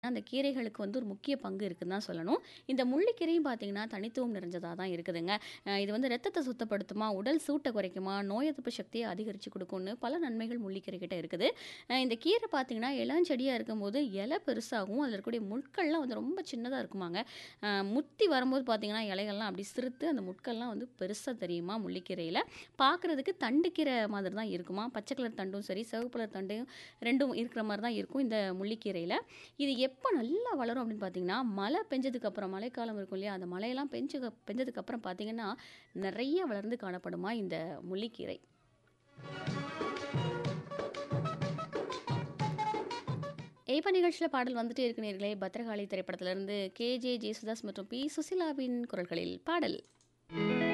அந்த கீரைகளுக்கு வந்து ஒரு முக்கிய பங்கு இருக்குன்னு தான் சொல்லணும். இந்த முள்ளிக்கீரையும் பார்த்தீங்கன்னா, தனித்துவம் நிறைஞ்சதா தான் இருக்குதுங்க. அ இது வந்து ரத்தத்த சுத்தப்படுத்துமா, உடல் சூட்ட குறைக்குமா, நோய் எதிர்ப்பு சக்திய அதிகரிச்சு குடுக்கும்னு பல நன்மைகள் முள்ளிக்கீரை கிட்ட இருக்குது. அ இந்த கீரை பார்த்தீங்கன்னா, இளஞ்செடியா இருக்கும்போது இலை பெருசாகும். அதில இருக்கக்கூடிய முட்கள்லாம் வந்து ரொம்ப சின்னதா இருக்குமாங்க. அ முத்தி வரும்போது பார்த்தீங்கன்னா, இலைகள்லாம் அப்படி சிறுத்து அந்த முட்கள்லாம் வந்து பெருசா தெரியுமா முள்ளிக்கீரையில. பார்க்குறதுக்கு தண்டு கீரை மாதிரி தான் இருக்குமா. பச்சை கலர் தண்டும் சரி, சிவப்பு கலர் தண்டையும் 2ம் இருக்கிற மாரி தான் இருக்கும் இந்த முள்ளிக்கீரையில. இது எப்ப நல்லா வளரும் அப்படின்னு பார்த்தீங்கன்னா, மழை பெஞ்சதுக்கு அப்புறம் மழைக்காலம் இருக்கும் இல்லையா? அந்த மழையெல்லாம் பெஞ்சு பெஞ்சதுக்கு அப்புறம் பார்த்தீங்கன்னா, நெறைய வளர்ந்து காணப்படுமா இந்த முள்ளிக்கீரை. இப்ப நிகழ்ச்சியில பாடல் வந்துட்டே இருக்கு நேயர்களே. பத்திரகாளி திரைப்படத்திலிருந்து கே.ஜே. ஜேசுதாஸ் மற்றும் பி. சுசீலாவின் குரல்களில் பாடல்.